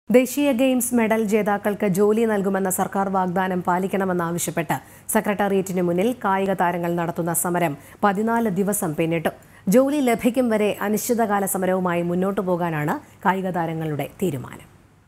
ദേശീയ games medal ജേതാക്കൾക്ക് ജോലി നൽകുമെന്ന സർക്കാർ വാഗ്ദാനം പാലിക്കണമെന്നാവശ്യപ്പെട്ട് സെക്രട്ടേറിയറ്റിന് മുന്നിൽ കായിക താരങ്ങൾ നടത്തുന്ന സമരം പതിനാല് ദിവസം പിന്നിട്ടു ജോലി ലഭിക്കും വരെ അനിശ്ചിതകാല സമരവുമായി മുന്നോട്ടു പോകാനാണ് കായിക താരങ്ങളുടെ തീരുമാനം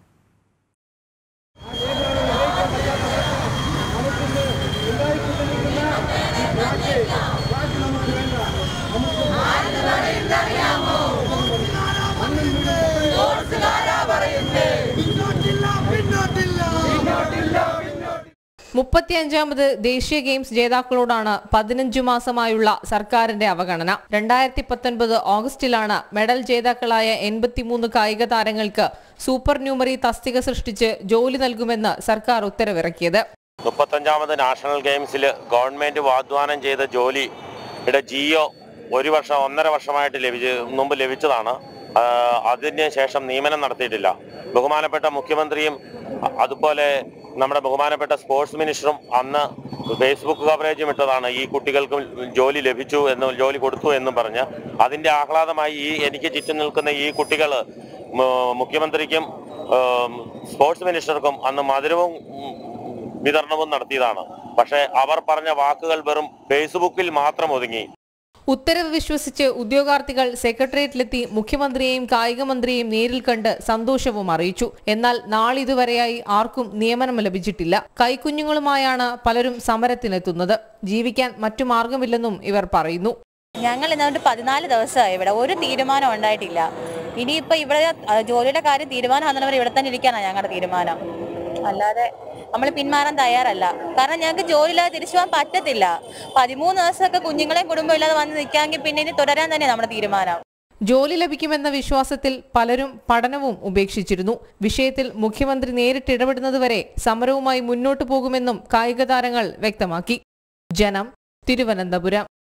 മുപ്പത്തിയഞ്ചാമത് ദേശീയ ഗെയിംസ് ജേതാക്കളോടാണ് പതിനഞ്ചു മാസമായുള്ള സർക്കാരിന്റെ അവഗണന രണ്ടായിരത്തി പത്തൊൻപത് ഓഗസ്റ്റിലാണ് മെഡൽ ജേതാക്കളായ എൺപത്തിമൂന്ന് കായിക താരങ്ങൾക്ക് സൂപ്പർ ന്യൂമറി തസ്തിക സൃഷ്ടിച്ച് ജോലി നൽകുമെന്ന് സർക്കാർ ഉത്തരവിറക്കിയത് മുപ്പത്തഞ്ചാമത് നാഷണൽ ഗെയിംസിൽ ഗവൺമെന്റ് വാഗ്ദാനം ചെയ്ത ജോലിയുടെ ജിയോ ഒരു വർഷം ഒന്നര വർഷമായിട്ട് ലഭിച്ച് മുമ്പ് ലഭിച്ചതാണ് ആ, അതിന് ശേഷം നിയമനം നടത്തിയിട്ടില്ല ബഹുമാനപ്പെട്ട മുഖ്യമന്ത്രിയും അ- അതുപോലെ നമ്മുടെ ബഹുമാനപ്പെട്ട സ്പോർട്സ് മിനിസ്റ്ററും അന്ന് ഫേസ്ബുക്ക് കവറേജും ഇട്ടതാണ് ഈ കുട്ടികൾക്കും ജോലി ലഭിച്ചു എന്നും ജോലി കൊടുത്തു എന്നും പറഞ്ഞ് അതിന്റെ ആഹ്ലാദമായി ഈ എനിക്ക് ചുറ്റും നിൽക്കുന്ന ഈ കുട്ടികൾ മുഖ്യമന്ത്രിക്കും ഉം, സ്പോർട്സ് മിനിസ്റ്റർക്കും അന്ന് മധുരവും ഉം, വിതരണവും നടത്തിയതാണ് പക്ഷേ അവർ പറഞ്ഞ വാക്കുകൾ വെറും ഫേസ്ബുക്കിൽ മാത്രം ഒതുങ്ങി ഉത്തരവ് വിശ്വസിച്ച് ഉദ്യോഗാർത്ഥികൾ സെക്രട്ടേറിയറ്റിലെത്തി മുഖ്യമന്ത്രിയെയും കായിക മന്ത്രിയെയും നേരിൽ കണ്ട് സന്തോഷവും അറിയിച്ചു എന്നാൽ നാളിതുവരെയായി ആർക്കും നിയമനം ലഭിച്ചിട്ടില്ല കൈക്കുഞ്ഞുങ്ങളുമായാണ് പലരും സമരത്തിനെത്തുന്നത് ജീവിക്കാൻ മറ്റു മാർഗമില്ലെന്നും ഇവർ പറയുന്നു ഞങ്ങൾ ഇന്നുകൊണ്ട് പതിനാല് ദിവസമായി ഇവിടെ ഒരു തീരുമാനം ഉണ്ടായിട്ടില്ല ഇനിയിപ്പോ ഇവിടെ ആ, ജോലിയുടെ കാര്യം തീരുമാനമാകുന്നവർ ഇവിടെ തന്നെ ഇരിക്കാനാണ് ഞങ്ങളുടെ തീരുമാനം അല്ലാതെ നമ്മൾ പിന്മാറാൻ തയ്യാറല്ല കാരണം ഞങ്ങൾക്ക് ജോലിയില്ലാതെ തിരിച്ചു പോകാൻ പറ്റത്തില്ല പതിമൂന്ന് ദിവസമൊക്കെ കുഞ്ഞുങ്ങളെയും കുടുംബം ഇല്ലാതെ വന്ന് നിൽക്കാമെങ്കിൽ പിന്നെ ഇനി തുടരാൻ തന്നെ നമ്മുടെ തീരുമാനം ജോലി ലഭിക്കുമെന്ന വിശ്വാസത്തിൽ പലരും പഠനവും ഉപേക്ഷിച്ചിരുന്നു വിഷയത്തിൽ മുഖ്യമന്ത്രി നേരിട്ട് ഇടപെടുന്നതുവരെ സമരവുമായി മുന്നോട്ടു പോകുമെന്നും കായിക താരങ്ങൾ വ്യക്തമാക്കി ജനം തിരുവനന്തപുരം